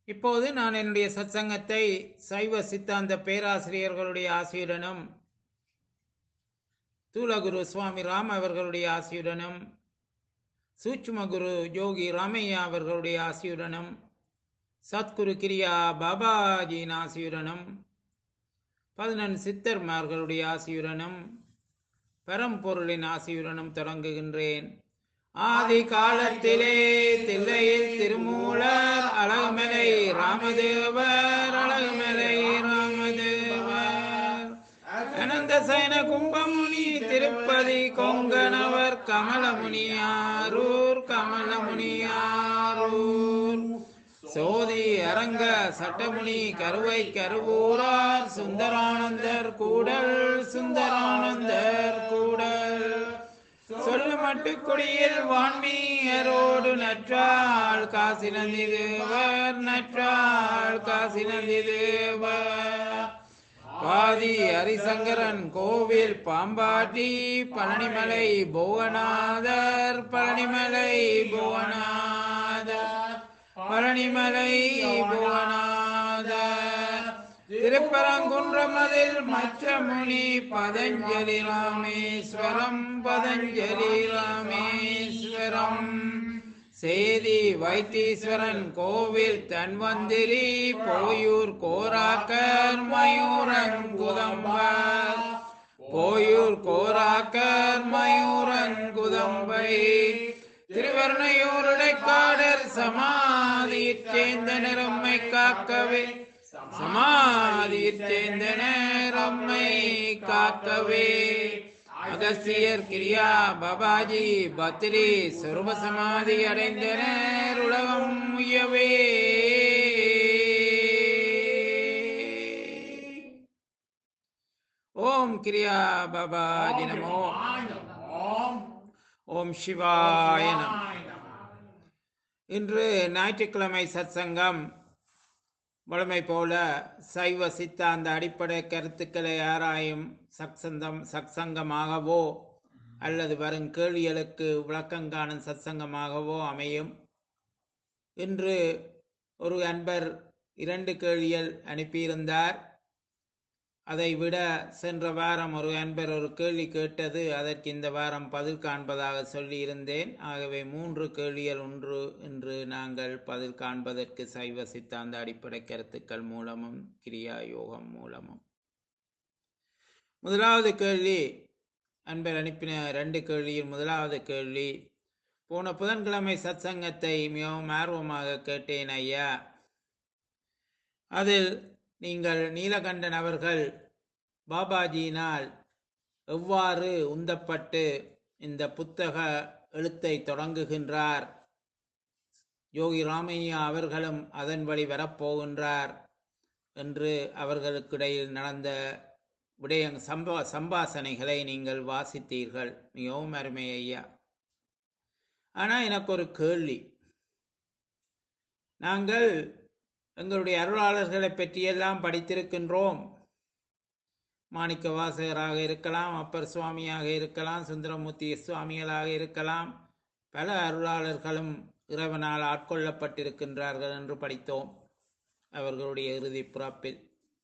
இப்போது நான் என்னுடைய சத்சங்கத்தை சைவ சித்தாந்த பேராசிரியர்களுடைய ஆசியுடனும் தூலகுரு சுவாமி ராம் அவர்களுடைய ஆசியுடனும் சூட்சும குரு யோகி ராமையா அவர்களுடைய ஆசியுடனும் சத்குரு கிரியா பாபாஜியின் ஆசியுடனும் பதினெண் சித்தர்மார்களுடைய ஆசியுடனும் பரம்பொருளின் ஆசியுடனும் தொடங்குகின்றேன் ஆதி காலத்திலே தில்லையில் திருமூலர் அழகுமலை ராமதேவர் அழகுமலை ராமதேவர் அனந்த சயன கும்பமுனி திருப்பதி கொங்கணவர் கமலமுனியாரூர் கமலமுனியாரூர் சோதி அரங்க சட்டமுனி கருவை கருவூரார் சுந்தரானந்தர் கூடல் சுந்தரானந்தர் கூடல் சொல்லு மட்டுக்குடியில் வான்மீயரோடு நற்றாள் காசி நந்தி தேவர் நற்றாள் காசி நந்தி தேவர் பாதி ஹரிசங்கரன் கோவில் பாம்பாட்டி பழனிமலை புவனாதர் பழனிமலை புவனாதர் பழனிமலை புவனாதர் திருப்பரங்குன்றமதில் மற்ற முனி பதஞ்சலி ராமேஸ்வரம் பதஞ்சலி ராமேஸ்வரம் சேதி வைத்தீஸ்வரன் கோவில் தன்வந்திரி போயூர் கோராக்கர் மயூரங்குதம்பர் போயூர் கோராக்கர் மயூரங்குதம்பை திருவர்ணையூருடைக்காடர் சமாதியைச் சேர்ந்த நிறம்மை காக்கவே சமாதியைச் சேர்ந்த நேரம்மை காக்கவே அகஸ்தியர் கிரியா பாபாஜி பத்ரி சொருப சமாதி அடைந்தனர் உலகம் உயவே ஓம் கிரியா பாபாஜி நமோ ஓம் சிவாய நம இன்று ஞாயிற்றுக்கிழமை சத்சங்கம் வழமை போல சைவ சித்தாந்த அடிப்படை கருத்துக்களை ஆராயும் சத்சந்தம் சத்சங்கமாகவோ அல்லது வரும் கேள்விகளுக்கு விளக்கம் காணும் சத்சங்கமாகவோ அமையும் இன்று ஒரு அன்பர் இரண்டு கேள்விகள் அனுப்பியிருந்தார் அதை விட சென்ற வாரம் ஒரு அன்பர் ஒரு கேள்வி கேட்டது அதற்கு இந்த வாரம் பதில் காண்பதாக சொல்லியிருந்தேன் ஆகவே மூன்று கேள்விகள் ஒன்று என்று நாங்கள் பதில் காண்பதற்கு சைவ சித்தாந்த அடிப்படை கருத்துக்கள் மூலமும் கிரியா யோகம் மூலமும் முதலாவது கேள்வி அன்பர் அனுப்பின ரெண்டு கேள்வியில் முதலாவது கேள்வி போன புதன்கிழமை சத்சங்கத்தை மிகவும் ஆர்வமாக கேட்டேன் ஐயா அதில் நீங்கள் நீலகண்டன் அவர்கள் பாபாஜியினால் எவ்வாறு உந்தப்பட்டு இந்த புத்தக எழுத்தை தொடங்குகின்றார் யோகி ராமையா அவர்களும் அதன் வழி வரப்போகின்றார் என்று அவர்களுக்கிடையில் நடந்த விடயங் சம்பா சம்பாசனைகளை நீங்கள் வாசித்தீர்கள் மிகவும் அருமை ஐயா ஆனால் எனக்கு ஒரு கேள்வி நாங்கள் எங்களுடைய அருளாளர்களை பற்றியெல்லாம் படித்திருக்கின்றோம் மாணிக்க வாசகராக இருக்கலாம் அப்பர் சுவாமியாக இருக்கலாம் சுந்தரமூர்த்தி சுவாமிகளாக இருக்கலாம் பல அருளாளர்களும் இறைவனால் ஆட்கொள்ளப்பட்டிருக்கின்றார்கள் என்று படித்தோம் அவர்களுடைய இறுதி பிறப்பில்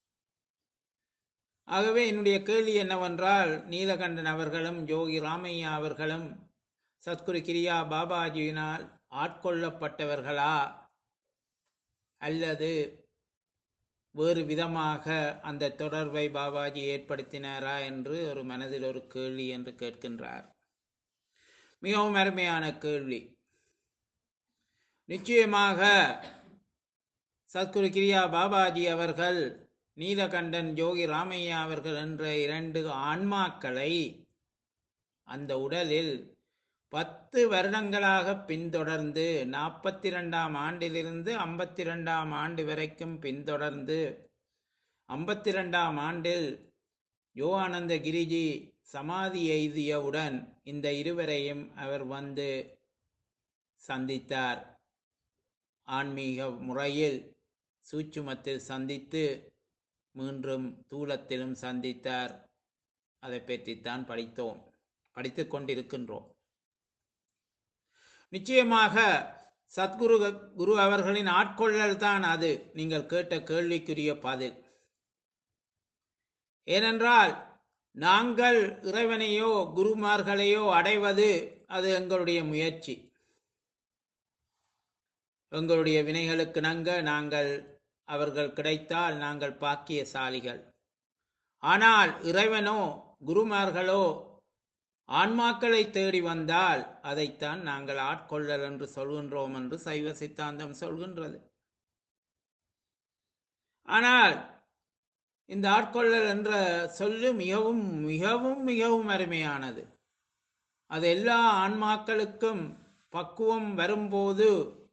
ஆகவே என்னுடைய கேள்வி என்னவென்றால் நீலகண்டன் அவர்களும் யோகி ராமையா அவர்களும் சத்குரு கிரியா பாபாஜியினால் ஆட்கொள்ளப்பட்டவர்களா அல்லது வேறு விதமாக அந்த தொடர்பை பாபாஜி ஏற்படுத்தினாரா என்று ஒரு மனதில் ஒரு கேள்வி என்று கேட்கின்றார் மிகவும் அருமையான கேள்வி நிச்சயமாக சத்குரு கிரியா பாபாஜி அவர்கள் நீலகண்டன் யோகி ராமையா அவர்கள் என்ற இரண்டு ஆன்மாக்களை அந்த உடலில் பத்து வருடங்களாக பின்தொடர்ந்து நாற்பத்தி ரெண்டாம் ஆண்டிலிருந்து ஐம்பத்தி ரெண்டாம் ஆண்டு வரைக்கும் பின்தொடர்ந்து ஐம்பத்தி ரெண்டாம் ஆண்டில் யோகானந்த கிரிஜி சமாதி எய்தியவுடன் இந்த இருவரையும் அவர் வந்து சந்தித்தார் ஆன்மீக முறையில் சூட்சுமத்தில் சந்தித்து மீண்டும் தூலத்திலும் சந்தித்தார் அதை பற்றித்தான் படித்தோம் படித்து கொண்டிருக்கின்றோம் நிச்சயமாக சத்குரு குரு அவர்களின் ஆட்கொள்ளல் தான் அது நீங்கள் கேட்ட கேள்விக்குரிய பதில் ஏனென்றால் நாங்கள் இறைவனையோ குருமார்களையோ அடைவது அது எங்களுடைய முயற்சி எங்களுடைய வினைகளுக்கு நங்க நாங்கள் அவர்கள் கிடைத்தால் நாங்கள் பாக்கியசாலிகள் ஆனால் இறைவனோ குருமார்களோ ஆன்மாக்களை தேடி வந்தால் அதைத்தான் நாங்கள் ஆட்கொள்ளல் என்று சொல்கின்றோம் என்று சைவ சித்தாந்தம் சொல்கின்றது ஆனால் இந்த ஆட்கொள்ளல் என்ற சொல்லு மிகவும் மிகவும் மிகவும் அருமையானது அது எல்லா ஆன்மாக்களுக்கும் பக்குவம் வரும்போது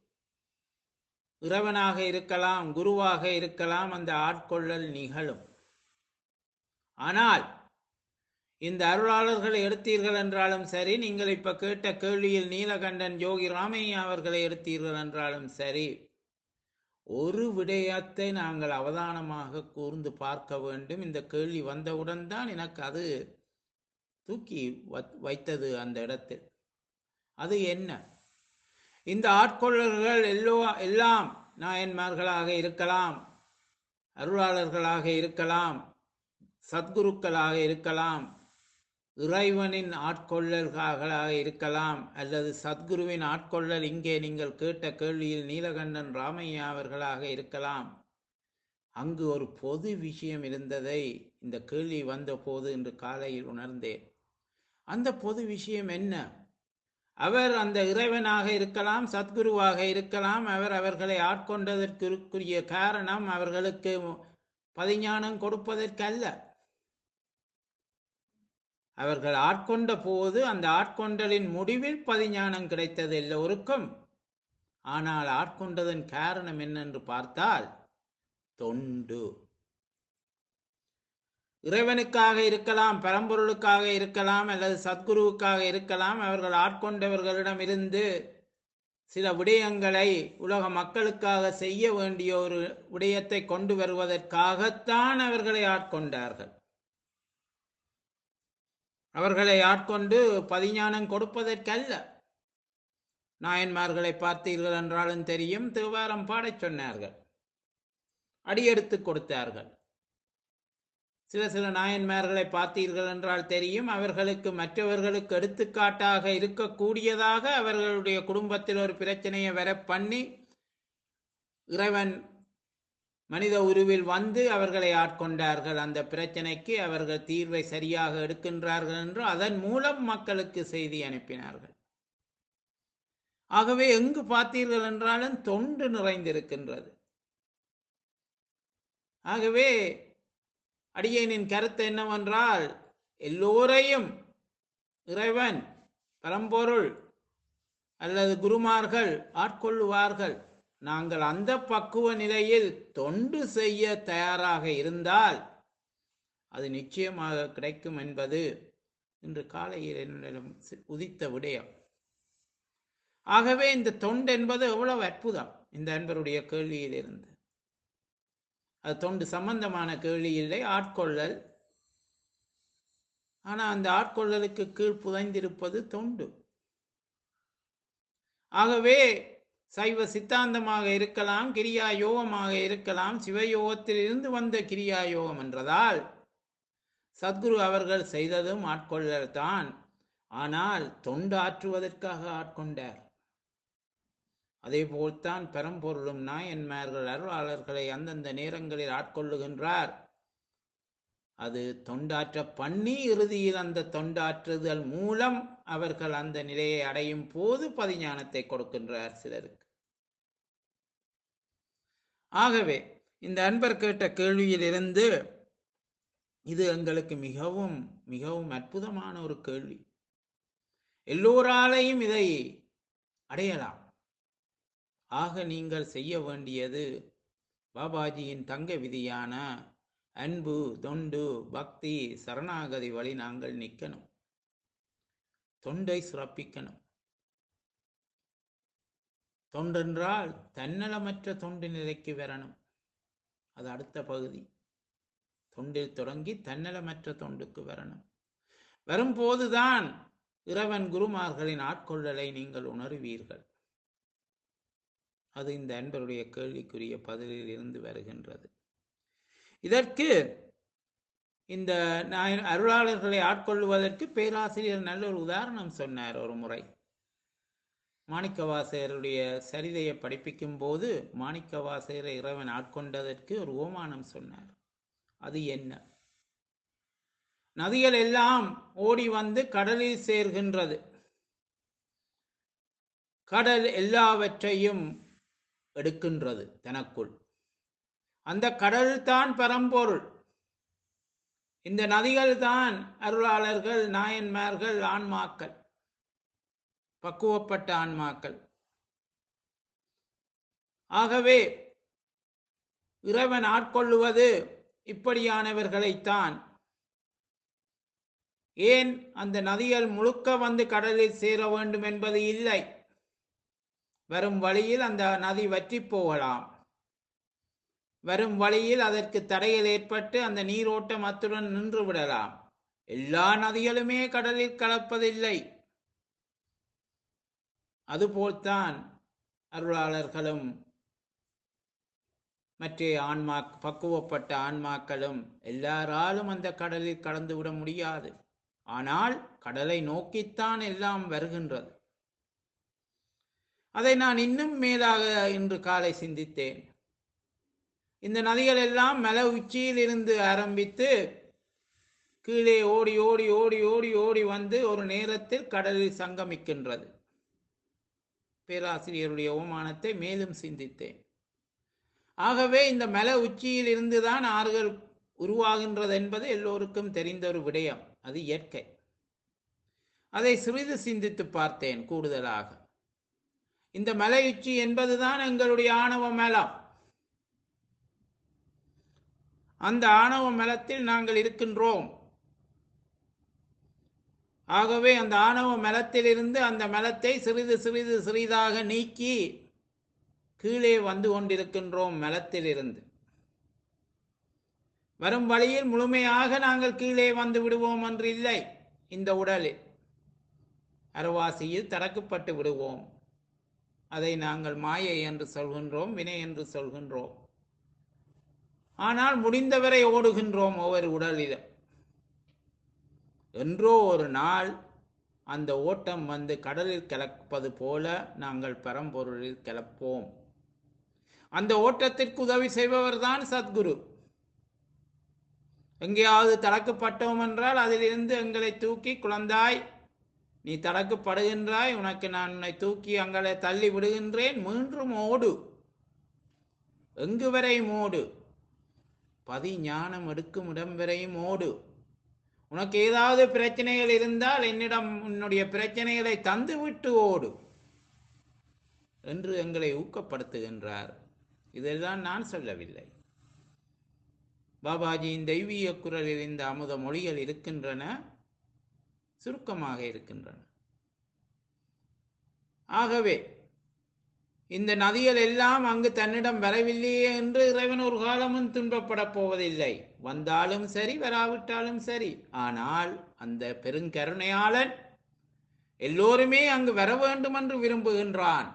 இறைவனாக இருக்கலாம் குருவாக இருக்கலாம் அந்த ஆட்கொள்ளல் நிகழும் ஆனால் இந்த அருளாளர்களை எடுத்தீர்கள் என்றாலும் சரி நீங்கள் இப்ப கேட்ட கேள்வியில் நீலகண்டன் யோகி ராமையா அவர்களை எடுத்தீர்கள் என்றாலும் சரி ஒரு விடயத்தை நாங்கள் அவதானமாக கூர்ந்து பார்க்க வேண்டும் இந்த கேள்வி வந்தவுடன் தான் எனக்கு அது தூக்கி வைத்தது அந்த இடத்தில் அது என்ன இந்த ஆட்கொள்ளர்கள் எல்லோ எல்லாம் நாயன்மார்களாக இருக்கலாம் அருளாளர்களாக இருக்கலாம் சத்குருக்களாக இருக்கலாம் இறைவனின் ஆட்கொள்ளல்களாக இருக்கலாம் அல்லது சத்குருவின் ஆட்கொள்ளல் இங்கே நீங்கள் கேட்ட கேள்வியில் நீலகண்டன் ராமையா அவர்களாக இருக்கலாம் அங்கு ஒரு பொது விஷயம் இருந்ததை இந்த கேள்வி வந்த போது இன்று காலையில் உணர்ந்தேன் அந்த பொது விஷயம் என்ன அவர் அந்த இறைவனாக இருக்கலாம் சத்குருவாக இருக்கலாம் அவர் அவர்களை ஆட்கொண்டதற்குரிய காரணம் அவர்களுக்கு பதிஞானம் கொடுப்பதற்கல்ல அவர்கள் ஆட்கொண்ட போது அந்த ஆட்கொண்டலின் முடிவில் பதிஞானம் கிடைத்தது எல்லோருக்கும் ஆனால் ஆட்கொண்டதன் காரணம் என்னென்று பார்த்தால் தொண்டு இறைவனுக்காக இருக்கலாம் பரம்பொருளுக்காக இருக்கலாம் அல்லது சத்குருவுக்காக இருக்கலாம் அவர்கள் ஆட்கொண்டவர்களிடம் இருந்து சில விடயங்களை உலக மக்களுக்காக செய்ய வேண்டிய ஒரு விடயத்தை கொண்டு வருவதற்காகத்தான் அவர்களை ஆட்கொண்டார்கள் அவர்களை ஆட்கொண்டு பதிஞானம் கொடுப்பதற்கல்ல நாயன்மார்களை பார்த்தீர்கள் என்றாலும் தெரியும் தேவாரம் பாடச் சொன்னார்கள் அடியெடுத்து கொடுத்தார்கள் சில சில நாயன்மார்களை பார்த்தீர்கள் என்றால் தெரியும் அவர்களுக்கு மற்றவர்களுக்கு எடுத்துக்காட்டாக இருக்கக்கூடியதாக அவர்களுடைய குடும்பத்தில் ஒரு பிரச்சனையை வர பண்ணி இறைவன் மனித உருவில் வந்து அவர்களை ஆட்கொண்டார்கள் அந்த பிரச்சனைக்கு அவர்கள் தீர்வை சரியாக எடுக்கின்றார்கள் என்று அதன் மூலம் மக்களுக்கு செய்தி அனுப்பினார்கள் ஆகவே எங்கு பார்த்தீர்கள் என்றாலும் தொண்டு நிறைந்திருக்கின்றது ஆகவே அடியேனின் கருத்து என்னவென்றால் எல்லோரையும் இறைவன் பரம்பொருள் அல்லது குருமார்கள் ஆட்கொள்ளுவார்கள் நாங்கள் அந்த பக்குவ நிலையில் தொண்டு செய்ய தயாராக இருந்தால் அது நிச்சயமாக கிடைக்கும் என்பது இன்று காலையில் என்னிடம் உதித்த விடயம் ஆகவே இந்த தொண்டு என்பது எவ்வளவு அற்புதம் இந்த அன்பருடைய கேள்வியில் இருந்து அது தொண்டு சம்பந்தமான கேள்வி இல்லை ஆட்கொள்ளல் ஆனா அந்த ஆட்கொள்ளலுக்கு கீழ் புதைந்திருப்பது தொண்டு ஆகவே சைவ சித்தாந்தமாக இருக்கலாம் கிரியா யோகமாக இருக்கலாம் சிவயோகத்தில் இருந்து வந்த கிரியா யோகம் என்றதால் சத்குரு அவர்கள் செய்ததும் ஆட்கொள்ளல் தான் ஆனால் தொண்டு ஆற்றுவதற்காக ஆட்கொண்டார் அதே போல்தான் பெரம்பொருளும் நாயன்மார்கள் அருளாளர்களை அந்தந்த நேரங்களில் ஆட்கொள்ளுகின்றார் அது தொண்டாற்ற பண்ணி இறுதியில் அந்த தொண்டாற்றுதல் மூலம் அவர்கள் அந்த நிலையை அடையும் போது பதிஞானத்தை கொடுக்கின்றார் சிலருக்கு ஆகவே இந்த அன்பர் கேட்ட கேள்வியில் இருந்து இது எங்களுக்கு மிகவும் மிகவும் அற்புதமான ஒரு கேள்வி எல்லோராலையும் இதை அடையலாம் ஆக நீங்கள் செய்ய வேண்டியது பாபாஜியின் தங்க விதியான அன்பு தொண்டு பக்தி சரணாகதி வழி நாங்கள் நிற்கணும் தொண்டை சுரப்பிக்கணும் தொண்டென்றால் தன்னலமற்ற தொண்டு நிலைக்கு வரணும் அது அடுத்த பகுதி தொண்டில் தொடங்கி தன்னலமற்ற தொண்டுக்கு வரணும் வரும்போதுதான் இறைவன் குருமார்களின் ஆட்கொள்ளலை நீங்கள் உணருவீர்கள் அது இந்த அன்பருடைய கேள்விக்குரிய பதிலில் இருந்து வருகின்றது இதற்கு இந்த நாயன் அருளாளர்களை ஆட்கொள்வதற்கு பேராசிரியர் நல்ல ஒரு உதாரணம் சொன்னார் ஒரு முறை மாணிக்கவாசகருடைய சரிதையை படிப்பிக்கும் போது மாணிக்கவாசகரை இறைவன் ஆட்கொண்டதற்கு ஒரு ஓமானம் சொன்னார் அது என்ன நதிகள் எல்லாம் ஓடி வந்து கடலில் சேர்கின்றது கடல் எல்லாவற்றையும் எடுக்கின்றது தனக்குள் அந்த கடல் தான் பரம்பொருள் இந்த நதிகள் தான் அருளாளர்கள் நாயன்மார்கள் ஆன்மாக்கள் பக்குவப்பட்ட ஆன்மாக்கள் ஆகவே இறைவன் ஆட்கொள்ளுவது இப்படியானவர்களைத்தான் ஏன் அந்த நதிகள் முழுக்க வந்து கடலில் சேர வேண்டும் என்பது இல்லை வரும் வழியில் அந்த நதி வற்றி போகலாம் வரும் வழியில் அதற்கு தடைகள் ஏற்பட்டு அந்த நீரோட்டம் அத்துடன் நின்று விடலாம் எல்லா நதிகளுமே கடலில் கலப்பதில்லை அதுபோல்தான் அருளாளர்களும் மற்ற ஆன்மா பக்குவப்பட்ட ஆன்மாக்களும் எல்லாராலும் அந்த கடலில் கடந்து விட முடியாது ஆனால் கடலை நோக்கித்தான் எல்லாம் வருகின்றது அதை நான் இன்னும் மேலாக இன்று காலை சிந்தித்தேன் இந்த நதிகள் எல்லாம் மலை உச்சியில் இருந்து ஆரம்பித்து கீழே ஓடி ஓடி ஓடி ஓடி ஓடி வந்து ஒரு நேரத்தில் கடலில் சங்கமிக்கின்றது பேராசிரியருடைய ஓமானத்தை மேலும் சிந்தித்தேன் ஆகவே இந்த மலை உச்சியில் இருந்துதான் ஆறுகள் உருவாகின்றது என்பது எல்லோருக்கும் தெரிந்த ஒரு விடயம் அது இயற்கை அதை சிறிது சிந்தித்து பார்த்தேன் கூடுதலாக இந்த மலை உச்சி என்பதுதான் எங்களுடைய ஆணவ மலம் அந்த ஆணவ மலத்தில் நாங்கள் இருக்கின்றோம் ஆகவே அந்த ஆணவ மலத்திலிருந்து அந்த மலத்தை சிறிது சிறிது சிறிதாக நீக்கி கீழே வந்து கொண்டிருக்கின்றோம் மலத்திலிருந்து வரும் வழியில் முழுமையாக நாங்கள் கீழே வந்து விடுவோம் என்று இல்லை இந்த உடலில் அரவாசியில் தடக்கப்பட்டு விடுவோம் அதை நாங்கள் மாயை என்று சொல்கின்றோம் வினை என்று சொல்கின்றோம் ஆனால் முடிந்தவரை ஓடுகின்றோம் ஒவ்வொரு உடலிலும் என்றோ ஒரு நாள் அந்த ஓட்டம் வந்து கடலில் கலப்பது போல நாங்கள் பரம்பொருளில் கலப்போம் அந்த ஓட்டத்திற்கு உதவி செய்பவர் தான் சத்குரு எங்கேயாவது தடக்கப்பட்டோம் என்றால் அதிலிருந்து எங்களை தூக்கி குழந்தாய் நீ தடக்கப்படுகின்றாய் உனக்கு நான் உன்னை தூக்கி அங்களை தள்ளி விடுகின்றேன் மீண்டும் ஓடு எங்கு வரையும் ஓடு பதி ஞானம் எடுக்கும் இடம் வரையும் ஓடு உனக்கு ஏதாவது பிரச்சனைகள் இருந்தால் என்னிடம் உன்னுடைய பிரச்சனைகளை தந்து விட்டு ஓடு என்று எங்களை ஊக்கப்படுத்துகின்றார் இதெல்லாம் நான் சொல்லவில்லை பாபாஜியின் தெய்வீக குரலில் இந்த அமுத மொழிகள் இருக்கின்றன சுருக்கமாக இருக்கின்றன ஆகவே இந்த நதிகள் எல்லாம் அங்கு தன்னிடம் வரவில்லையே என்று இறைவன் ஒரு காலமும் துன்பப்பட போவதில்லை வந்தாலும் சரி வராவிட்டாலும் சரி ஆனால் அந்த பெருங்கருணையாளன் எல்லோருமே அங்கு வர வேண்டும் என்று விரும்புகின்றான்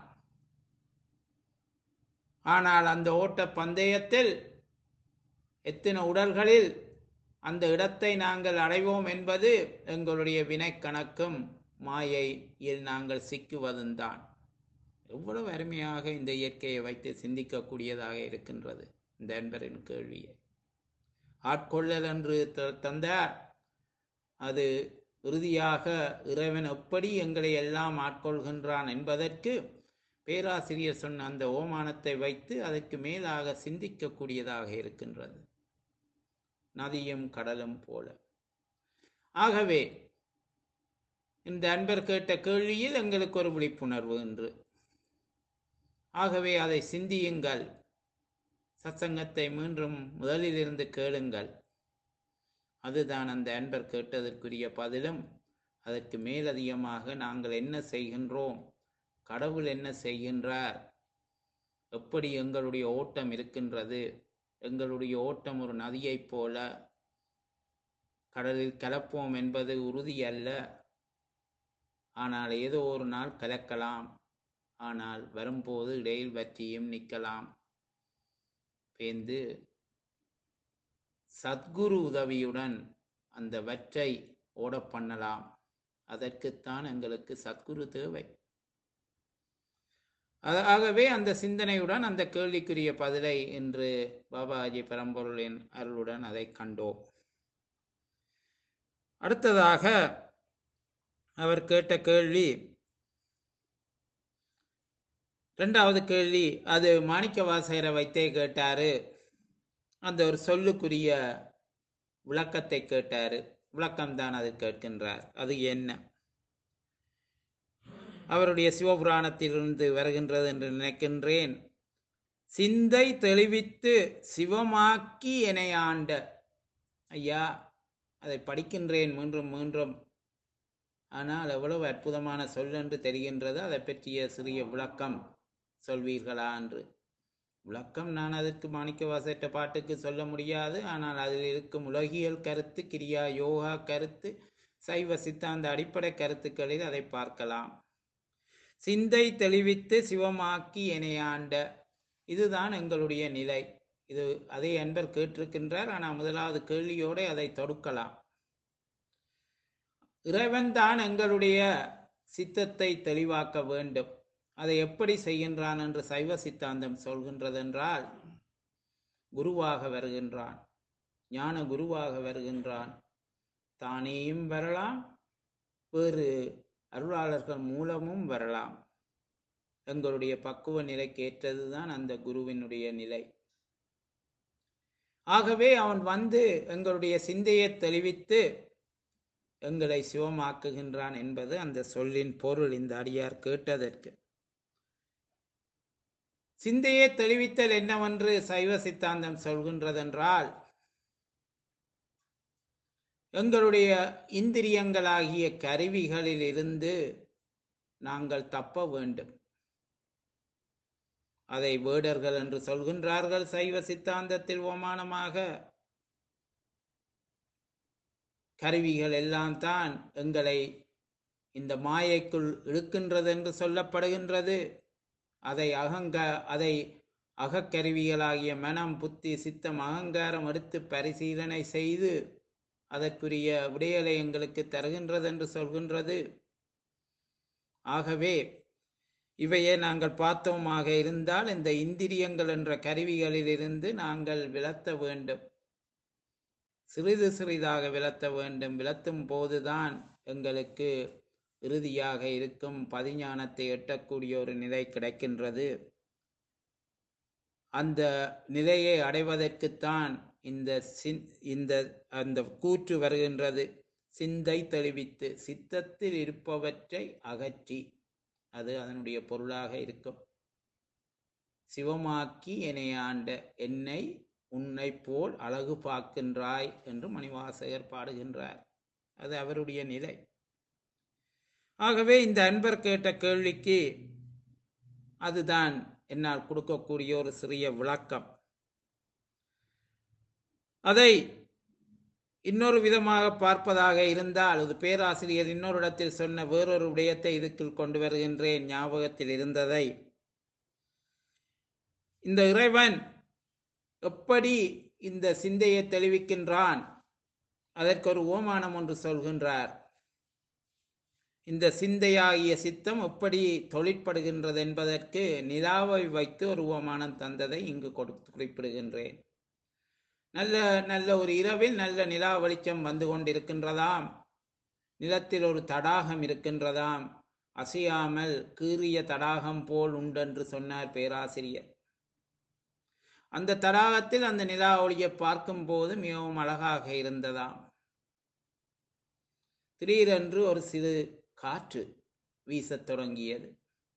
ஆனால் அந்த ஓட்ட பந்தயத்தில் எத்தனை உடல்களில் அந்த இடத்தை நாங்கள் அடைவோம் என்பது எங்களுடைய வினைக்கணக்கும் மாயையில் நாங்கள் சிக்குவதும் தான் எவ்வளவு அருமையாக இந்த இயற்கையை வைத்து சிந்திக்கக்கூடியதாக இருக்கின்றது இந்த அன்பரின் கேள்வியை ஆட்கொள்ளல் என்று த- தந்தார் அது இறுதியாக இறைவன் எப்படி எங்களை எல்லாம் ஆட்கொள்கின்றான் என்பதற்கு பேராசிரியர் சொன்ன அந்த ஓமானத்தை வைத்து அதற்கு மேலாக சிந்திக்கக்கூடியதாக இருக்கின்றது நதியும் கடலும் போல ஆகவே இந்த அன்பர் கேட்ட கேள்வியில் எங்களுக்கு ஒரு விழிப்புணர்வு என்று ஆகவே அதை சிந்தியுங்கள் சத்சங்கத்தை மீண்டும் முதலிலிருந்து கேளுங்கள் அதுதான் அந்த அன்பர் கேட்டதற்குரிய பதிலும் அதற்கு மேலதிகமாக நாங்கள் என்ன செய்கின்றோம் கடவுள் என்ன செய்கின்றார் எப்படி எங்களுடைய ஓட்டம் இருக்கின்றது எங்களுடைய ஓட்டம் ஒரு நதியைப் போல கடலில் கலப்போம் என்பது உறுதி அல்ல ஆனால் ஏதோ ஒரு நாள் கலக்கலாம் ஆனால் வரும்போது இடையில் வற்றியும் நிற்கலாம் பேந்து சத்குரு உதவியுடன் அந்த வற்றை ஓட பண்ணலாம் அதற்குத்தான் எங்களுக்கு சத்குரு தேவை அது- ஆகவே அந்த சிந்தனையுடன் அந்த கேள்விக்குரிய பதிலை இன்று பாபாஜி பரம்பொருளின் அருளுடன் அதை கண்டோம் அடுத்ததாக அவர் கேட்ட கேள்வி ரெண்டாவது கேள்வி அது மாணிக்க வாசகரை வைத்தே கேட்டாரு அந்த ஒரு சொல்லுக்குரிய விளக்கத்தை கேட்டாரு விளக்கம்தான் அது கேட்கின்றார் அது என்ன அவருடைய சிவபுராணத்திலிருந்து வருகின்றது என்று நினைக்கின்றேன் சிந்தை தெளிவித்து சிவமாக்கி என்னை ஆண்ட ஐயா அதை படிக்கின்றேன் மீண்டும் மீண்டும் ஆனால் எவ்வளவு அற்புதமான சொல் என்று தெரிகின்றது அதை பற்றிய சிறிய விளக்கம் சொல்வீர்களா என்று விளக்கம் நான் அதற்கு மாணிக்க வாசட்ட பாட்டுக்கு சொல்ல முடியாது ஆனால் அதில் இருக்கும் உலகியல் கருத்து கிரியா யோகா கருத்து சைவ சித்தாந்த அடிப்படை கருத்துக்களில் அதை பார்க்கலாம் சிந்தை தெளிவித்து சிவமாக்கி இணையாண்ட இதுதான் எங்களுடைய நிலை இது அதை அன்பர் கேட்டிருக்கின்றார் ஆனால் முதலாவது கேள்வியோடு அதை தொடுக்கலாம் இறைவன் தான் எங்களுடைய சித்தத்தை தெளிவாக்க வேண்டும் அதை எப்படி செய்கின்றான் என்று சைவ சித்தாந்தம் சொல்கின்றதென்றால் குருவாக வருகின்றான் ஞான குருவாக வருகின்றான் தானேயும் வரலாம் வேறு அருளாளர்கள் மூலமும் வரலாம் எங்களுடைய பக்குவ நிலைக்கு ஏற்றதுதான் அந்த குருவினுடைய நிலை ஆகவே அவன் வந்து எங்களுடைய சிந்தையை தெளிவித்து எங்களை சிவமாக்குகின்றான் என்பது அந்த சொல்லின் பொருள் இந்த அடியார் கேட்டதற்கு சிந்தையை தெளிவித்தல் என்னவென்று சைவ சித்தாந்தம் சொல்கின்றதென்றால் எங்களுடைய இந்திரியங்களாகிய கருவிகளில் இருந்து நாங்கள் தப்ப வேண்டும் அதை வேடர்கள் என்று சொல்கின்றார்கள் சைவ சித்தாந்தத்தில் ஓமானமாக கருவிகள் எல்லாம் தான் எங்களை இந்த மாயைக்குள் இழுக்கின்றது என்று சொல்லப்படுகின்றது அதை அகங்க அதை அகக்கருவிகளாகிய மனம் புத்தி சித்தம் அகங்காரம் எடுத்து பரிசீலனை செய்து அதற்குரிய விடையலை எங்களுக்கு தருகின்றது என்று சொல்கின்றது ஆகவே இவையே நாங்கள் பார்த்தோமாக இருந்தால் இந்த இந்திரியங்கள் என்ற கருவிகளிலிருந்து நாங்கள் விலத்த வேண்டும் சிறிது சிறிதாக விலத்த வேண்டும் விலத்தும் போதுதான் எங்களுக்கு இறுதியாக இருக்கும் பதிஞானத்தை எட்டக்கூடிய ஒரு நிலை கிடைக்கின்றது அந்த நிலையை அடைவதற்குத்தான் இந்த சின் இந்த அந்த கூற்று வருகின்றது சிந்தை தெளிவித்து சித்தத்தில் இருப்பவற்றை அகற்றி அது அதனுடைய பொருளாக இருக்கும் சிவமாக்கி என்னை ஆண்ட என்னை உன்னை போல் அழகு பார்க்கின்றாய் என்று மணிவாசகர் பாடுகின்றார் அது அவருடைய நிலை ஆகவே இந்த அன்பர் கேட்ட கேள்விக்கு அதுதான் என்னால் கொடுக்கக்கூடிய ஒரு சிறிய விளக்கம் அதை இன்னொரு விதமாக பார்ப்பதாக இருந்தால் அது பேராசிரியர் இன்னொரு இடத்தில் சொன்ன வேறொரு விடயத்தை இதுக்குள் கொண்டு வருகின்றேன் ஞாபகத்தில் இருந்ததை இந்த இறைவன் எப்படி இந்த சிந்தையை தெளிவிக்கின்றான் அதற்கு ஒரு ஓமானம் ஒன்று சொல்கின்றார் இந்த சிந்தையாகிய சித்தம் எப்படி தொழிற்படுகின்றது என்பதற்கு நிலாவை வைத்து ஒரு ஓமானம் தந்ததை இங்கு கொடுத்து குறிப்பிடுகின்றேன் நல்ல நல்ல ஒரு இரவில் நல்ல நிலா வெளிச்சம் வந்து கொண்டிருக்கின்றதாம் நிலத்தில் ஒரு தடாகம் இருக்கின்றதாம் அசையாமல் கீறிய தடாகம் போல் உண்டென்று சொன்னார் பேராசிரியர் அந்த தடாகத்தில் அந்த நிலா ஒளியை பார்க்கும் போது மிகவும் அழகாக இருந்ததாம் திடீரென்று ஒரு சிறு காற்று வீசத் தொடங்கியது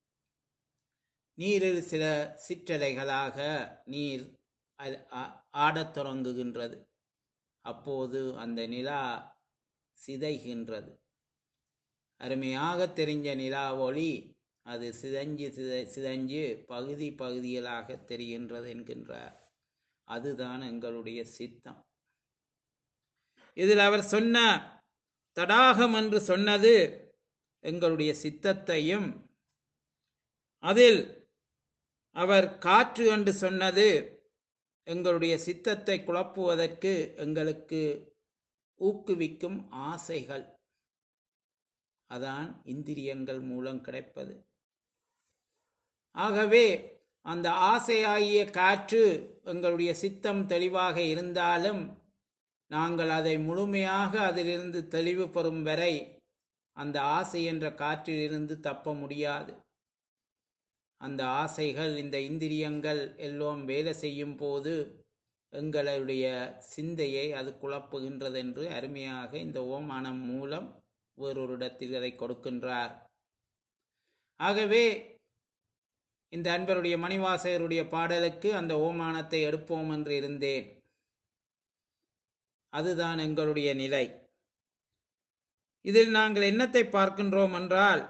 நீரில் சில சிற்றலைகளாக நீர் அது ஆ- ஆடத் தொடங்குகின்றது அப்போது அந்த நிலா சிதைகின்றது அருமையாக தெரிஞ்ச நிலா ஒளி அது சிதைஞ்சு சிதை சிதைஞ்சு பகுதி பகுதிகளாக தெரிகின்றது என்கின்றார் அதுதான் எங்களுடைய சித்தம் இதில் அவர் சொன்ன தடாகம் என்று சொன்னது எங்களுடைய சித்தத்தையும் அதில் அவர் காற்று என்று சொன்னது எங்களுடைய சித்தத்தை குழப்புவதற்கு எங்களுக்கு ஊக்குவிக்கும் ஆசைகள் அதான் இந்திரியங்கள் மூலம் கிடைப்பது ஆகவே அந்த ஆசையாகிய காற்று எங்களுடைய சித்தம் தெளிவாக இருந்தாலும் நாங்கள் அதை முழுமையாக அதிலிருந்து தெளிவு பெறும் வரை அந்த ஆசை என்ற காற்றிலிருந்து தப்ப முடியாது அந்த ஆசைகள் இந்த இந்திரியங்கள் எல்லாம் வேலை செய்யும் போது எங்களுடைய சிந்தையை அது குழப்புகின்றது என்று அருமையாக இந்த ஓமானம் மூலம் வேறொரு இடத்தில் அதை கொடுக்கின்றார் ஆகவே இந்த அன்பருடைய மணிவாசகருடைய பாடலுக்கு அந்த ஓமானத்தை எடுப்போம் என்று இருந்தேன் அதுதான் எங்களுடைய நிலை இதில் நாங்கள் என்னத்தை பார்க்கின்றோம் என்றால்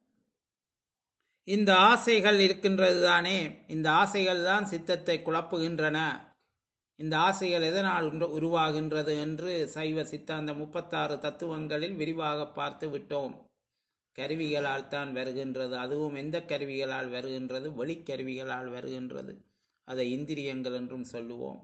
இந்த ஆசைகள் இருக்கின்றது தானே இந்த ஆசைகள் தான் சித்தத்தை குழப்புகின்றன இந்த ஆசைகள் எதனால் உண்டு- உருவாகின்றது என்று சைவ சித்தாந்த முப்பத்தாறு தத்துவங்களில் விரிவாக பார்த்து விட்டோம் கருவிகளால் தான் வருகின்றது அதுவும் எந்த கருவிகளால் வருகின்றது வெளிக்கருவிகளால் வருகின்றது அதை இந்திரியங்கள் என்றும் சொல்லுவோம்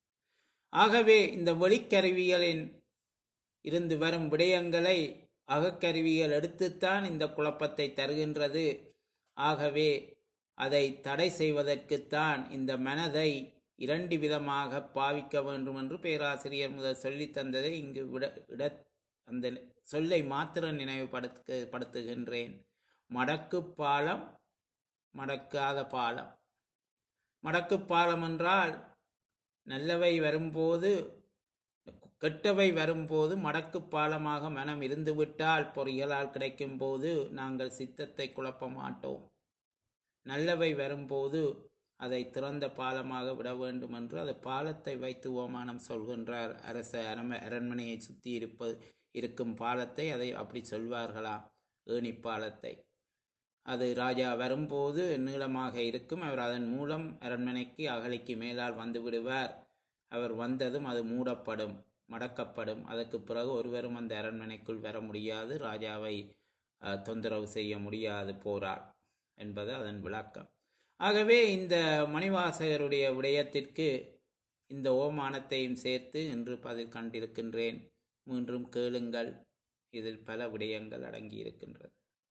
ஆகவே இந்த வெளிக்கருவிகளின் இருந்து வரும் விடயங்களை அகக்கருவிகள் எடுத்துத்தான் இந்த குழப்பத்தை தருகின்றது ஆகவே அதை தடை செய்வதற்குத்தான் இந்த மனதை இரண்டு விதமாக பாவிக்க வேண்டும் என்று பேராசிரியர் முதல் சொல்லித் தந்ததை இங்கு விட இட அந்த சொல்லை மாத்திரம் நினைவுபடுத்த படுத்துகின்றேன் மடக்கு பாலம் மடக்காத பாலம் மடக்கு பாலம் என்றால் நல்லவை வரும்போது கெட்டவை வரும்போது மடக்கு பாலமாக மனம் இருந்துவிட்டால் பொறிகளால் கிடைக்கும் போது நாங்கள் சித்தத்தை குழப்ப மாட்டோம் நல்லவை வரும்போது அதை திறந்த பாலமாக விட வேண்டும் என்று அது பாலத்தை வைத்து ஓமானம் சொல்கின்றார் அரச அரம அரண்மனையை சுற்றி இருப்பது இருக்கும் பாலத்தை அதை அப்படி சொல்வார்களாம் ஏணி பாலத்தை அது ராஜா வரும்போது நீளமாக இருக்கும் அவர் அதன் மூலம் அரண்மனைக்கு அகலிக்கு மேலால் வந்து விடுவார் அவர் வந்ததும் அது மூடப்படும் மடக்கப்படும் அதற்கு பிறகு ஒருவரும் அந்த அரண்மனைக்குள் வர முடியாது ராஜாவை அஹ், தொந்தரவு செய்ய முடியாது போரால் என்பது அதன் விளக்கம் ஆகவே இந்த மணிவாசகருடைய விடயத்திற்கு இந்த ஓமானத்தையும் சேர்த்து இன்று பதில் கண்டிருக்கின்றேன் மீண்டும் கேளுங்கள் இதில் பல விடயங்கள் அடங்கி இருக்கின்றது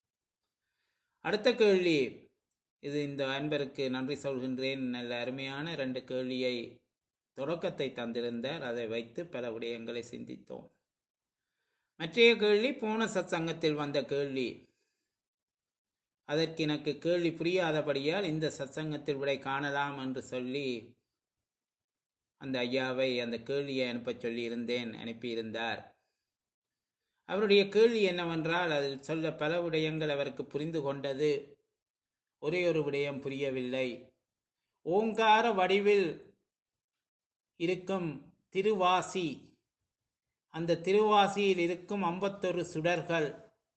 அடுத்த கேள்வி இது இந்த அன்பருக்கு நன்றி சொல்கின்றேன் நல்ல அருமையான ரெண்டு கேள்வியை தொடக்கத்தை தந்திருந்தார் அதை வைத்து பல விடயங்களை சிந்தித்தோம் மற்றைய கேள்வி போன சத்சங்கத்தில் வந்த கேள்வி அதற்கு எனக்கு கேள்வி புரியாதபடியால் இந்த சத்சங்கத்தில் விடை காணலாம் என்று சொல்லி அந்த ஐயாவை அந்த கேள்வியை அனுப்பச் சொல்லியிருந்தேன் அனுப்பியிருந்தார் அவருடைய கேள்வி என்னவென்றால் அதில் சொல்ல பல விடயங்கள் அவருக்கு புரிந்து கொண்டது ஒரே ஒரு விடயம் புரியவில்லை ஓங்கார வடிவில் இருக்கும் திருவாசி அந்த திருவாசியில் இருக்கும் ஐம்பத்தொரு சுடர்கள்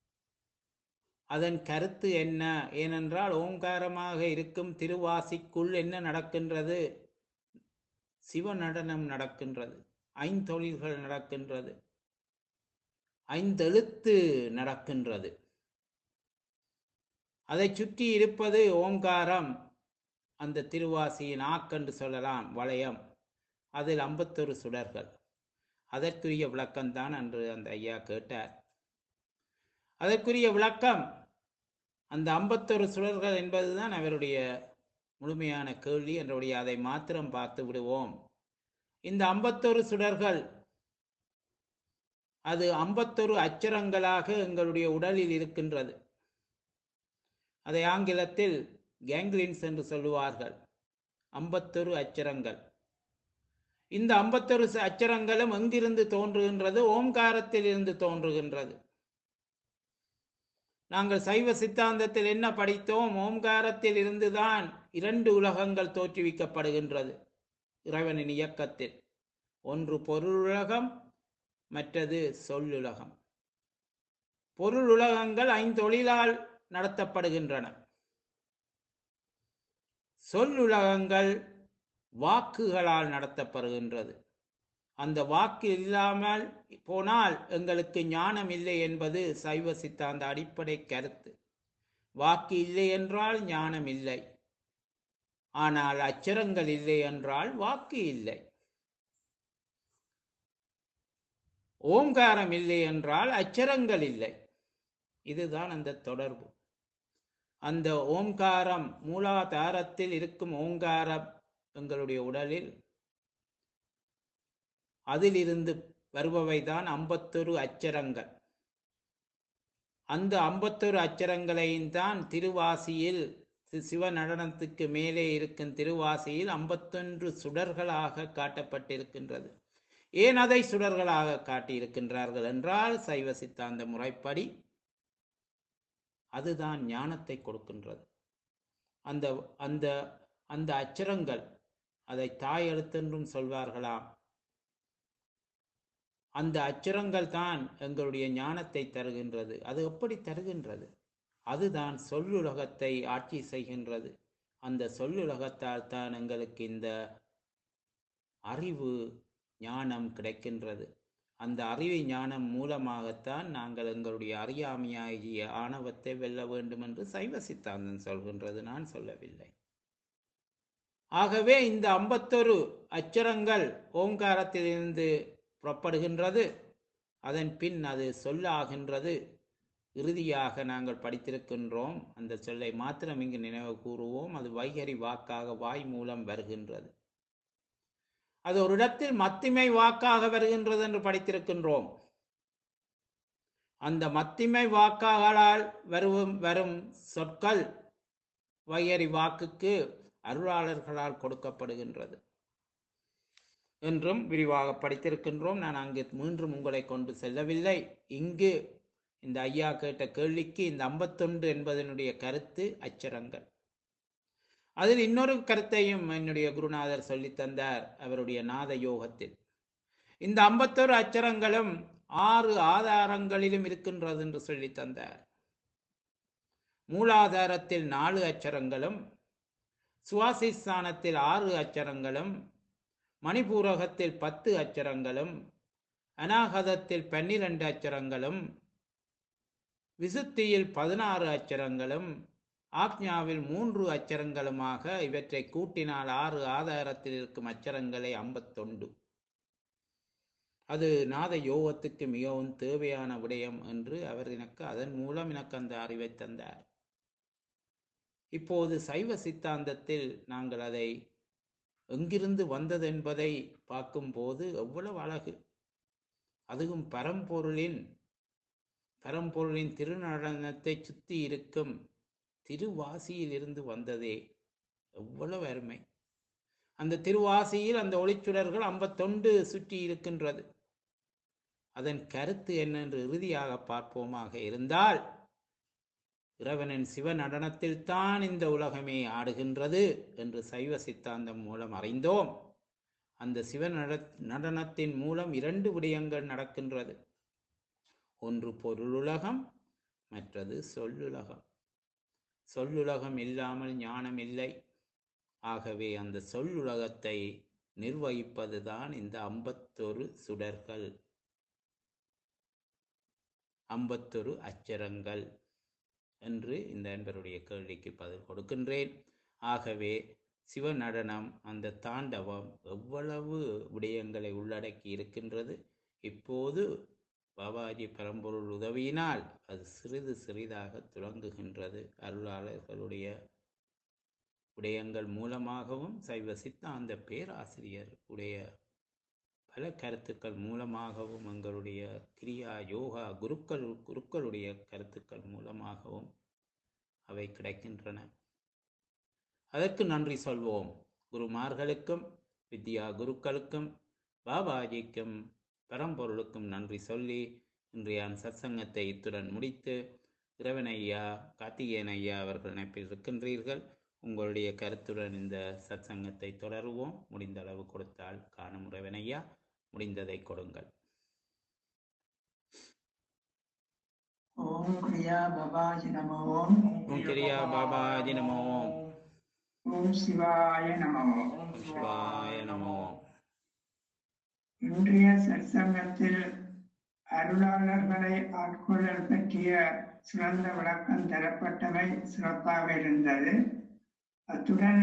அதன் கருத்து என்ன ஏனென்றால் ஓங்காரமாக இருக்கும் திருவாசிக்குள் என்ன நடக்கின்றது சிவ நடனம் நடக்கின்றது ஐந்தொழில்கள் நடக்கின்றது ஐந்தெழுத்து நடக்கின்றது அதை சுற்றி இருப்பது ஓங்காரம் அந்த திருவாசியின் ஆக்கென்று சொல்லலாம் வளையம் அதில் ஐம்பத்தொரு சுடர்கள் அதற்குரிய விளக்கம்தான் அன்று அந்த ஐயா கேட்டார் அதற்குரிய விளக்கம் அந்த ஐம்பத்தொரு சுடர்கள் என்பதுதான் அவருடைய முழுமையான கேள்வி என்றுடைய அதை மாத்திரம் பார்த்து விடுவோம் இந்த ஐம்பத்தொரு சுடர்கள் அது ஐம்பத்தொரு அச்சரங்களாக எங்களுடைய உடலில் இருக்கின்றது அதை ஆங்கிலத்தில் கேங்க்லின்ஸ் என்று சொல்லுவார்கள் ஐம்பத்தொரு அச்சரங்கள் இந்த ஐம்பத்தொரு அச்சரங்களும் எங்கிருந்து தோன்றுகின்றது ஓம்காரத்தில் இருந்து தோன்றுகின்றது நாங்கள் சைவ சித்தாந்தத்தில் என்ன படித்தோம் ஓம்காரத்தில் இருந்துதான் இரண்டு உலகங்கள் தோற்றுவிக்கப்படுகின்றது இறைவனின் இயக்கத்தில் ஒன்று பொருளுலகம் மற்றது சொல்லுலகம் பொருளுலகங்கள் ஐந்தொழிலால் நடத்தப்படுகின்றன சொல்லுலகங்கள் வாக்குகளால் நடத்தப்படுகின்றது அந்த வாக்கு இல்லாமல் போனால் எங்களுக்கு ஞானம் இல்லை என்பது சைவ சித்தாந்த அடிப்படை கருத்து வாக்கு இல்லை என்றால் ஞானம் இல்லை ஆனால் அச்சரங்கள் இல்லை என்றால் வாக்கு இல்லை ஓங்காரம் இல்லை என்றால் அச்சரங்கள் இல்லை இதுதான் அந்த தொடர்பு அந்த ஓங்காரம் மூலாதாரத்தில் இருக்கும் ஓங்காரம் எங்களுடைய உடலில் அதிலிருந்து வருபவைதான் ஐம்பத்தொரு அச்சரங்கள் அந்த ஐம்பத்தொரு அச்சரங்களையும் தான் திருவாசியில் சி- சிவ நடனத்துக்கு மேலே இருக்கும் திருவாசியில் ஐம்பத்தொன்று சுடர்களாக காட்டப்பட்டிருக்கின்றது ஏன் அதை சுடர்களாக காட்டியிருக்கின்றார்கள் என்றால் சைவ சித்தாந்த முறைப்படி அதுதான் ஞானத்தை கொடுக்கின்றது அந்த அந்த அந்த அச்சரங்கள் அதை தாய் எழுத்தென்றும் சொல்வார்களாம் அந்த அச்சரங்கள் தான் எங்களுடைய ஞானத்தை தருகின்றது அது எப்படி தருகின்றது அதுதான் சொல்லுலகத்தை ஆட்சி செய்கின்றது அந்த சொல்லுலகத்தால் தான் எங்களுக்கு இந்த அறிவு ஞானம் கிடைக்கின்றது அந்த அறிவு ஞானம் மூலமாகத்தான் நாங்கள் எங்களுடைய அறியாமையாகிய ஆணவத்தை வெல்ல வேண்டும் என்று சைவ சித்தாந்தம் சொல்கின்றது நான் சொல்லவில்லை ஆகவே இந்த ஐம்பத்தொரு அச்சரங்கள் ஓங்காரத்திலிருந்து புறப்படுகின்றது அதன் பின் அது சொல்லாகின்றது இறுதியாக நாங்கள் படித்திருக்கின்றோம் அந்த சொல்லை மாத்திரம் இங்கு நினைவு கூறுவோம் அது வைகரி வாக்காக வாய் மூலம் வருகின்றது அது ஒரு இடத்தில் மத்திமை வாக்காக வருகின்றது என்று படித்திருக்கின்றோம் அந்த மத்திமை வாக்காகளால் வரும் வரும் சொற்கள் வைகரி வாக்குக்கு அருளாளர்களால் கொடுக்கப்படுகின்றது என்றும் விரிவாக படித்திருக்கின்றோம் நான் அங்கு மீண்டும் உங்களை கொண்டு செல்லவில்லை இங்கு இந்த ஐயா கேட்ட கேள்விக்கு இந்த ஐம்பத்தொன்று என்பதனுடைய கருத்து அச்சரங்கள் அதில் இன்னொரு கருத்தையும் என்னுடைய குருநாதர் சொல்லித் தந்தார் அவருடைய நாத யோகத்தில் இந்த ஐம்பத்தொரு அச்சரங்களும் ஆறு ஆதாரங்களிலும் இருக்கின்றது என்று சொல்லித் தந்தார் மூலாதாரத்தில் நாலு அச்சரங்களும் சுவாசிஸ்தானத்தில் ஆறு அச்சரங்களும் மணிபூரகத்தில் பத்து அச்சரங்களும் அநாகதத்தில் பன்னிரண்டு அச்சரங்களும் விசுத்தியில் பதினாறு அச்சரங்களும் ஆக்ஞாவில் மூன்று அச்சரங்களுமாக இவற்றை கூட்டினால் ஆறு ஆதாரத்தில் இருக்கும் அச்சரங்களை ஐம்பத்தொண்டு அது நாத யோகத்துக்கு மிகவும் தேவையான விடயம் என்று அவர் எனக்கு அதன் மூலம் எனக்கு அந்த அறிவை தந்தார் இப்போது சைவ சித்தாந்தத்தில் நாங்கள் அதை எங்கிருந்து வந்தது என்பதை பார்க்கும்போது எவ்வளவு அழகு அதுவும் பரம்பொருளின் பரம்பொருளின் திருநடனத்தை சுத்தி இருக்கும் திருவாசியில் இருந்து வந்ததே எவ்வளவு அருமை அந்த திருவாசியில் அந்த ஒளிச்சுடர்கள் ஐம்பத்தொண்டு சுற்றி இருக்கின்றது அதன் கருத்து என்னென்று இறுதியாக பார்ப்போமாக இருந்தால் இறைவனின் சிவ நடனத்தில் தான் இந்த உலகமே ஆடுகின்றது என்று சைவ சித்தாந்தம் மூலம் அறிந்தோம் அந்த சிவ நட நடனத்தின் மூலம் இரண்டு விடயங்கள் நடக்கின்றது ஒன்று பொருளுலகம் மற்றது சொல்லுலகம் சொல்லுலகம் இல்லாமல் ஞானம் இல்லை ஆகவே அந்த சொல்லுலகத்தை நிர்வகிப்பதுதான் இந்த ஐம்பத்தொரு சுடர்கள் ஐம்பத்தொரு அச்சரங்கள் என்று இந்த அன்பருடைய கேள்விக்கு பதில் கொடுக்கின்றேன் ஆகவே சிவநடனம் அந்த தாண்டவம் எவ்வளவு விடயங்களை உள்ளடக்கி இருக்கின்றது இப்போது பாபாஜி பரம்பொருள் உதவியினால் அது சிறிது சிறிதாக துலங்குகின்றது அருளாளர்களுடைய விடயங்கள் மூலமாகவும் சைவ சித்தாந்த பேராசிரியர் உடைய பல கருத்துக்கள் மூலமாகவும் எங்களுடைய கிரியா யோகா குருக்கள் குருக்களுடைய கருத்துக்கள் மூலமாகவும் அவை கிடைக்கின்றன அதற்கு நன்றி சொல்வோம் குருமார்களுக்கும் வித்யா குருக்களுக்கும் பாபாஜிக்கும் பரம்பொருளுக்கும் நன்றி சொல்லி இன்றைய சத்சங்கத்தை இத்துடன் முடித்து இறைவன் ஐயா கார்த்திகேயன் ஐயா அவர்கள் இணைப்பில் இருக்கின்றீர்கள் உங்களுடைய கருத்துடன் இந்த சத்சங்கத்தை தொடருவோம் முடிந்த அளவு கொடுத்தால் காணும் இறைவன் ஐயா முடிந்ததை கொடுங்கள் ஓம் கிரியா பாபாஜி நம ஓம் ஓம் கிரியா பாபாஜி நமோ ஓம் சிவாய நம ஓம் ஓம் சிவாய நமோ இன்றைய சற்சங்கத்தில் அருளாளர்களை ஆட்கொள்ளல் பற்றிய சிறந்த விளக்கம் தரப்பட்டவை சிறப்பாக இருந்தது அத்துடன்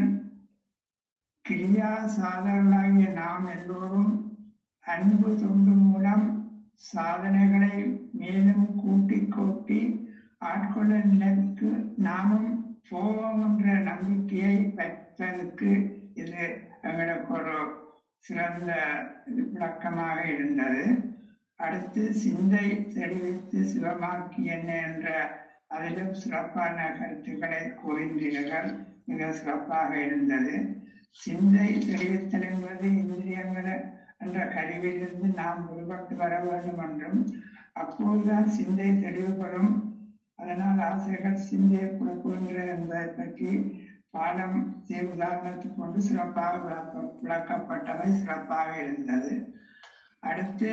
கிரியா சாதகர்களாகிய நாம் எல்லோரும் அன்பு தொண்டு மூலம் சாதனைகளை மேலும் கூட்டி கூட்டி ஆட்கொள்ள நிலைக்கு நாமும் போவோம் என்ற நம்பிக்கையை வைப்பதற்கு இது எங்களுக்கு ஒரு சிறந்த விளக்கமாக இருந்தது அடுத்து சிந்தை தெளிவித்து சிவமாக்கி என்ன என்ற அதிலும் சிறப்பான கருத்துக்களை கூறினீர்கள் மிக சிறப்பாக இருந்தது சிந்தை தெளிவித்தல் என்பது இந்திரியங்கள் என்ற கருவியிலிருந்து நாம் விடுபட்டு வர வேண்டும் என்றும் அப்போதுதான் சிந்தை தெளிவுபடும் அதனால் ஆசிரியர்கள் சிந்தையை குழப்புகின்றன என்பதை பற்றி பாடம் உதாரணத்துக்கு கொண்டு சிறப்பாக விளக்க விளக்கப்பட்டவை சிறப்பாக இருந்தது அடுத்து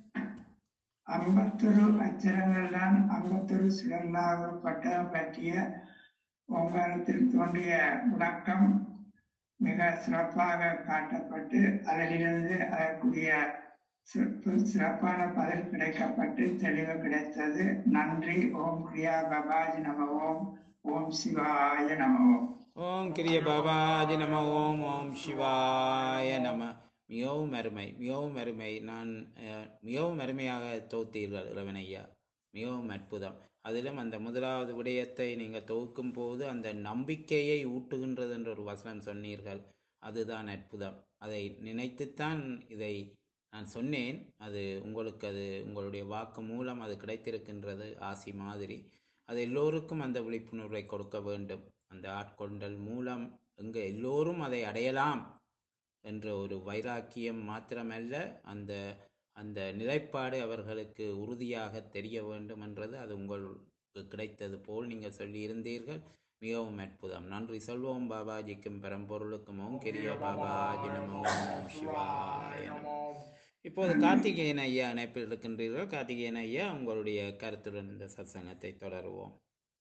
ஐம்பத்தொரு அச்சரங்கள் தான் ஐம்பத்தொரு சுழலாகப்பட்ட பற்றிய ஓங்காரத்தில் தோன்றிய விளக்கம் மிக சிறப்பாக காட்டப்பட்டு அதிலிருந்து அதற்குரிய சிறப்பு சிறப்பான பதில் கிடைக்கப்பட்டு தெளிவு கிடைத்தது நன்றி ஓம் கிரியா பபாஜி நம ஓம் ஓம் சிவாய நம ஓம் ஓம் கிரிய பாபாஜி நம ஓம் ஓம் சிவாய நம மிகவும் அருமை மிகவும் அருமை நான் அஹ், மிகவும் அருமையாக தொகுத்தீர்கள் இளவனையா மிகவும் அற்புதம் அதிலும் அந்த முதலாவது விடயத்தை நீங்கள் தொகுக்கும் போது அந்த நம்பிக்கையை ஊட்டுகின்றது என்ற ஒரு வசனம் சொன்னீர்கள் அதுதான் அற்புதம் அதை நினைத்துத்தான் இதை நான் சொன்னேன் அது உங்களுக்கு அது உங்களுடைய வாக்கு மூலம் அது கிடைத்திருக்கின்றது ஆசி மாதிரி அது எல்லோருக்கும் அந்த விழிப்புணர்வை கொடுக்க வேண்டும் அந்த ஆட்கொண்டல் மூலம் எங்கே எல்லோரும் அதை அடையலாம் என்ற ஒரு வைராக்கியம் மாத்திரமல்ல அந்த அந்த நிலைப்பாடு அவர்களுக்கு உறுதியாக தெரிய வேண்டும் என்றது அது உங்களுக்கு கிடைத்தது போல் நீங்கள் சொல்லியிருந்தீர்கள் மிகவும் அற்புதம் நன்றி சொல்வோம் பாபாஜிக்கும் பரம்பொருளுக்கும் ஓம் கிரிய பாபாஜி நமோ ஓம் சிவாய நமோ இப்போது கார்த்திகேயன் ஐயா இணைப்பில் இருக்கின்றீர்கள் கார்த்திகேயன் ஐயா உங்களுடைய கருத்துடன் இந்த சத்சங்கத்தை தொடருவோம்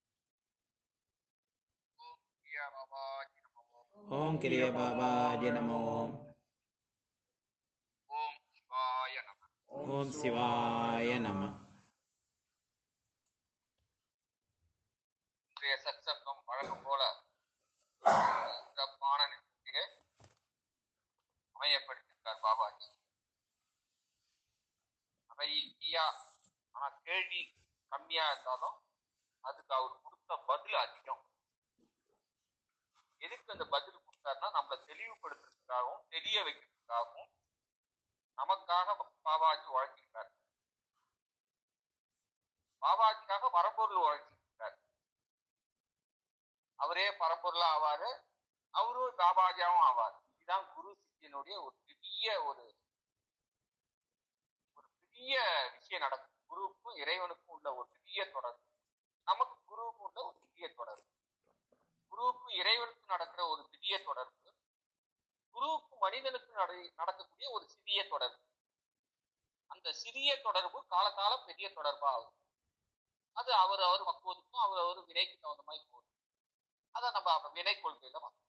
ஓம் கிரிய பாபாஜி நமோ ஓம் சிவாய நம ஓம் சிவாய நம இன்றைய சத்சங்கம் வழக்கம் போல சிறப்பான நிகழ்ச்சியை அமையப்படுத்தியிருக்கார் பாபாஜி அமைதியா ஆனா கேள்வி கம்மியா இருந்தாலும் அதுக்கு அவர் கொடுத்த பதில் அதிகம் எதுக்கு அந்த பதில் கொடுத்தாருன்னா நம்மளை தெளிவுபடுத்துறதுக்காகவும் தெரிய வைக்கிறதுக்காகவும் நமக்காக பாபாஜி உழைச்சிருக்கார் பாபாஜிக்காக பரம்பொருள் உழைச்சிருக்கார் அவரே பரம்பொருளா ஆவாரு அவரும் பாபாஜியாவும் ஆவார் இதுதான் குரு சிஷ்யனுடைய ஒரு பெரிய ஒரு ஒரு பெரிய விஷயம் நடக்கும் குருவுக்கும் இறைவனுக்கும் உள்ள ஒரு பெரிய தொடர்பு நமக்கு குருவுக்கும் உள்ள ஒரு பெரிய தொடர்பு குருவுக்கும் இறைவனுக்கும் நடக்கிற ஒரு பெரிய தொடர்பு குருவுக்கும் மனிதனுக்கும் நட- நடக்கக்கூடிய ஒரு சிறிய தொடர்பு அந்த சிறிய தொடர்பு காலகாலம் பெரிய தொடர்பா ஆகும் அது அவர் அவர் பக்குவத்துக்கும் அவர் அவர் வினைக்கு தகுந்த மாதிரி போகும் அதை நம்ம அப்ப வினை கொள்கையில பார்க்கணும்.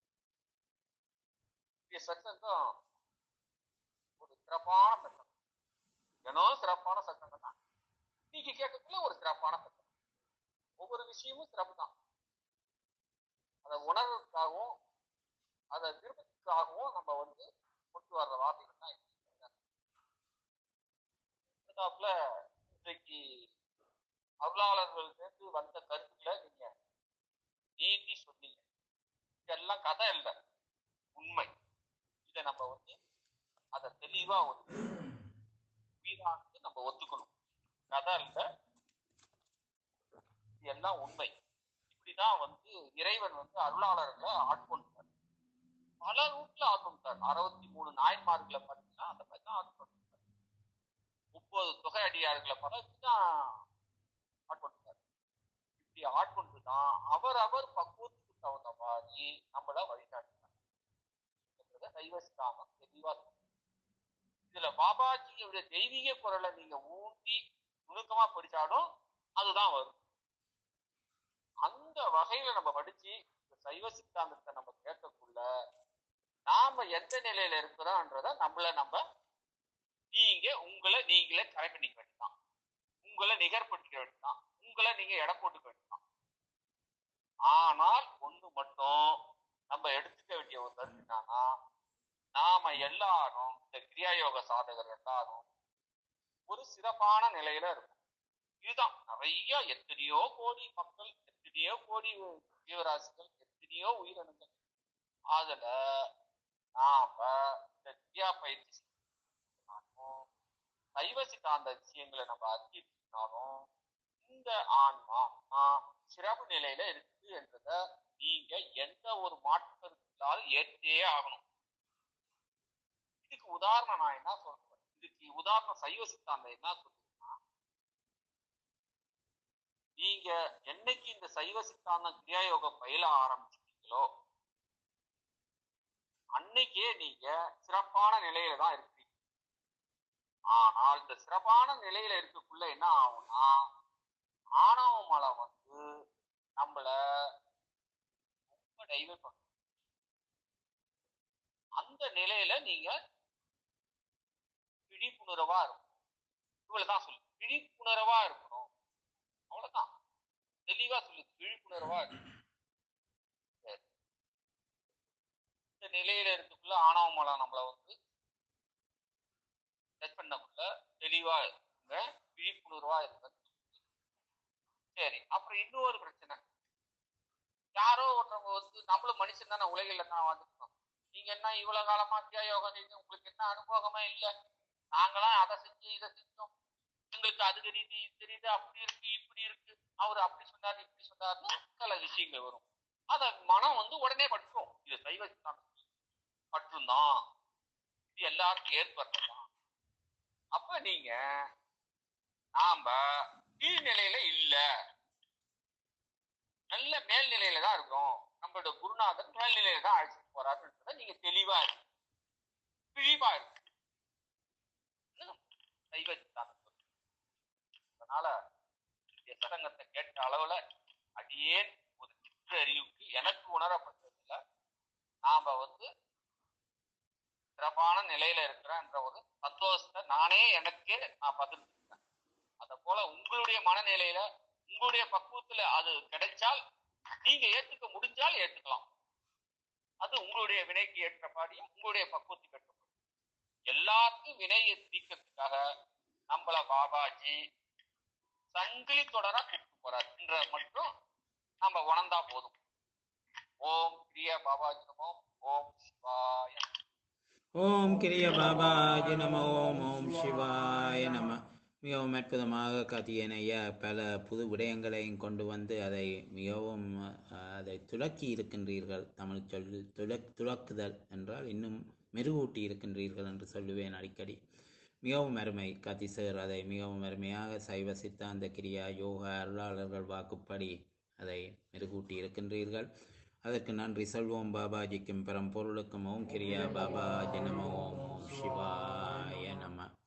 இந்த சத்சங்கம் ஒரு சிறப்பான சட்டம் தினம் சிறப்பான சட்டங்கள் தான் இன்னைக்கு கேட்கக்குள்ள ஒரு சிறப்பான சட்டம் ஒவ்வொரு விஷயமும் சிறப்பு தான் அதை உணர்வுக்காகவும் அதை விருப்பத்துக்காகவும் நம்ம வந்து கொண்டு வர்ற வார்த்தைகள் தான் இன்னைக்கு அடுத்தாப்புல இன்றைக்கு அருளாளர்கள்லேருந்து வந்த கருத்துக்களை நீங்க நீட்டி சொன்னீங்க இதெல்லாம் கதை இல்லை உண்மை இதை நம்ம வந்து அதை தெளிவா வந்து வீணாக்கு நம்ம ஒத்துக்கணும் கதை இல்லை இது எல்லாம் உண்மை இப்படிதான் வந்து இறைவன் வந்து அருளாளர்களை ஆட்கொண்டார் பல ரூட்ல ஆட்கொண்டார் அறுபத்தி மூணு நாயன்மார்களை பார்த்தீங்கன்னா அந்த மாதிரி தான் ஆட்கொண்டார் முப்பது தொகை அடியார்களை பார்த்தா தான் ஆட்கொண்டார் இப்படி ஆட்கொண்டு தான் அவர் அவர் பக்குவத்துக்கு தகுந்த மாதிரி நம்மள வழிகாட்டினார் என்றதை சைவ சித்தாந்தம் தெளிவா சொல்லுது. இதுல பாபாஜியோட தெய்வீக குரலை நீங்க ஊண்டி நுணுக்கமா படிச்சாலும் அதுதான் வரும் அந்த வகையில நம்ம படிச்சு இந்த சைவ சித்தாந்தத்தை நம்ம கேட்கக்குள்ள நாம எந்த நிலையில இருக்கிறோம்ன்றத நம்மள நம்ம நீங்க உங்களை நீங்களே கரை பண்ணிக்க வேண்டியதான் உங்களை நிகர்படுத்திக்க வேண்டியதான் உங்களை நீங்க எடை போட்டுக்க வேண்டியதான் ஆனால் ஒண்ணு மட்டும் நம்ம எடுத்துக்க வேண்டிய ஒரு கருத்து என்னன்னா நாம எல்லாரும் இந்த கிரியாயோக சாதகர் எல்லாரும் ஒரு சிறப்பான நிலையில இருக்கும் இதுதான் நிறைய எத்தனையோ கோடி மக்கள் எத்தனையோ கோடி ஜீவராசிகள் எத்தனையோ உயிரினங்கள் அதுல நாம இந்த கிரியா பயிற்சி செஞ்சாலும், சைவ சித்தாந்த விஷயங்களை நம்ம அறிஞ்சிருந்தாலும் இந்த ஆன்மா ஆஹ், சிறப்பு நிலையில இருக்கு என்றத நீங்க எந்த ஒரு மாற்று கருத்து இல்லாத ஏற்றே ஆகணும் இதுக்கு உதாரணம் நான் என்ன சொல்றேன் இதுக்கு உதாரணம் சைவ சித்தாந்தம் என்ன சொல்றதுன்னா நீங்க என்னைக்கு இந்த சைவ சித்தாந்தம் கிரியாயோகம் பயில ஆரம்பிச்சிட்டீங்களோ அன்னைக்கே நீங்க சிறப்பான நிலையில தான் இருப்பீங்க ஆனால் இந்த சிறப்பான நிலையில இருக்கக்குள்ள என்ன ஆகும்னா ஆணவ மலை வந்து நம்மள ரொம்ப டைவர்ட் பண்ணும் அந்த நிலையில நீங்க விழிப்புணர்வா இருக்கும் இவ்வளவுதான் சொல்லு விழிப்புணர்வா இருக்கணும் அவ்வளவுதான் தெளிவா சொல்லு விழிப்புணர்வா இருக்கணும் சரி. இந்த நிலையில இருக்கக்குள்ள ஆணவ மலை நம்மள வந்து டச் பண்ணக்குள்ள தெளிவா இருங்க விழிப்புணர்வா இருங்க சரி அப்புறம் இன்னொரு பிரச்சனை யாரோ ஒருத்தவங்க வந்து நம்மளும் மனுஷன் தானே உலகில தான் வந்துருக்கோம் நீங்க என்ன இவ்வளவு காலமா கிரியா யோகம் செஞ்சு உங்களுக்கு என்ன அனுபவமே இல்ல நாங்களாம் அதை செஞ்சு இதை செஞ்சோம் எங்களுக்கு அது தெரியுது இது தெரியுது அப்படி இருக்கு இப்படி இருக்கு அவர் அப்படி சொன்னாரு இப்படி சொன்னாருன்னு சில விஷயங்கள் வரும் அத மனம் வந்து உடனே பற்றும் இது சைவ சித்தாந்தம் பற்றும் தான் இது எல்லாருக்கும் ஏற்படுறதுதான் அப்ப நீங்க நாம கீழ்நிலையில இல்ல நல்ல மேல்நிலையில தான் இருக்கோம் நம்மளோட குருநாதர் மேல்நிலையில தான் அழைச்சிட்டு போறாருன்றத நீங்க தெளிவா இருக்கு விழிப்பா இருக்கு இன்னும் சைவ சித்தாந்தம் சொல்லுது. அதனால இந்த சடங்கத்தை கேட்ட அளவுல அடியே ஒரு சிற்ற அறிவுக்கு எனக்கு உணரப்பட்டதுல நாம வந்து சிறப்பான நிலையில இருக்கிறேன்ற ஒரு சந்தோஷத்தை நானே எனக்கே நான் பகிர்ந்துக்கிறேன் அத போல உங்களுடைய மனநிலையில உங்களுடைய பக்குவத்துல அது கிடைச்சால் நீங்க ஏத்துக்க முடிஞ்சால் ஏத்துக்கலாம் அது உங்களுடைய வினைக்கு ஏற்றபடியும் உங்களுடைய பக்குவத்துக்கு ஏற்றபடி எல்லாத்துக்கும் வினையை தீர்க்கறதுக்காக நம்மள பாபாஜி சங்கிலி தொடரா கூப்பிட்டு போறார் என்ற மட்டும் நம்ம உணர்ந்தா போதும் ஓம் கிரியா பாபாஜி நமோ ஓம் சிவாய ஓம் கிரிய பாபாஜி நம ஓம் ஓம் சிவாய நம மிகவும் அற்புதமாக கத்தியன் ஐயா பல புது விடயங்களையும் கொண்டு வந்து அதை மிகவும் அஹ், அதை துலக்கி இருக்கின்றீர்கள் தமிழ் சொல்லி துலக் துலக்குதல் என்றால் இன்னும் மெருகூட்டி இருக்கின்றீர்கள் என்று சொல்லுவேன் அடிக்கடி மிகவும் அருமை கத்தி சார் அதை மிகவும் அருமையாக சைவ சித்தாந்த கிரியா யோகா அருளாளர்கள் வாக்குப்படி அதை மெருகூட்டி இருக்கின்றீர்கள் அதற்கு நன்றி சொல்வோம் பாபாஜிக்கும் பரம்பொருளுக்கும் ஓம் கிரியா பாபாஜி நம ஓம் ஓம் சிவாய நம